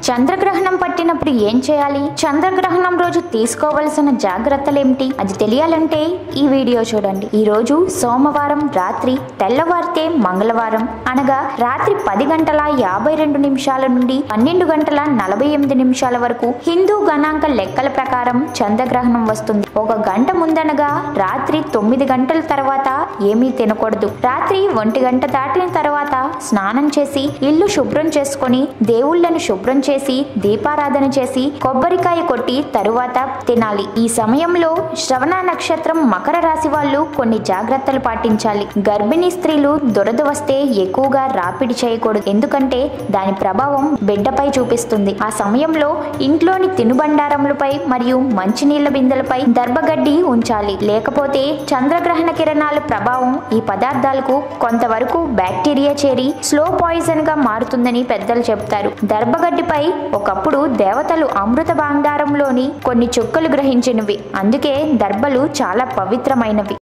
చంద్రగ్రహణం పట్టినప్పుడు ఏం చేయాలి చంద్రగ్రహణం రోజు తీసుకోవలసిన జాగ్రత్తలేమిటి అది తెలియాలంటే ఈ వీడియో చూడండి ఈ రోజు సోమవారం రాత్రి తెల్లవారితే మంగళవారం అనగా రాత్రి పది గంటల యాభై రెండు నిమిషాల నుండి పన్నెండు గంటల నలభై ఎనిమిది నిమిషాల వరకు హిందూ గణాంక లెక్కల ప్రకారం చంద్రగ్రహణం వస్తుంది ఒక గంట ముందనగా రాత్రి తొమ్మిది గంటల తర్వాత ఏమీ తినకూడదు రాత్రి ఒంటి గంట దాటిన తర్వాత స్నానం చేసి ఇల్లు శుభ్రం చేసుకొని దేవుళ్ళను శుభ్రం చేసి దీపారాధన చేసి కొబ్బరికాయ కొట్టి తరువాత తినాలి ఈ సమయంలో శ్రవణ నక్షత్రం మకర రాశి వాళ్ళు కొన్ని జాగ్రత్తలు పాటించాలి గర్భిణీ స్త్రీలు దురద వస్తే ఎక్కువగా రాపిడి చేయకూడదు ఎందుకంటే దాని ప్రభావం బిడ్డపై చూపిస్తుంది ఆ సమయంలో ఇంట్లోని తినుబండారములపై మరియు మంచినీళ్ల బిందెలపై దర్భగడ్డి ఉంచాలి లేకపోతే చంద్రగ్రహణ కిరణాల ప్రభావం ఈ పదార్థాలకు కొంతవరకు బ్యాక్టీరియా చేరి స్లో పాయిజన్ గా మారుతుందని పెద్దలు చెప్తారు దర్భగడ్డిపై ఒకప్పుడు దేవతలు అమృత భాండారంలోని కొన్ని చుక్కలు గ్రహించినవి అందుకే దర్భలు చాలా పవిత్రమైనవి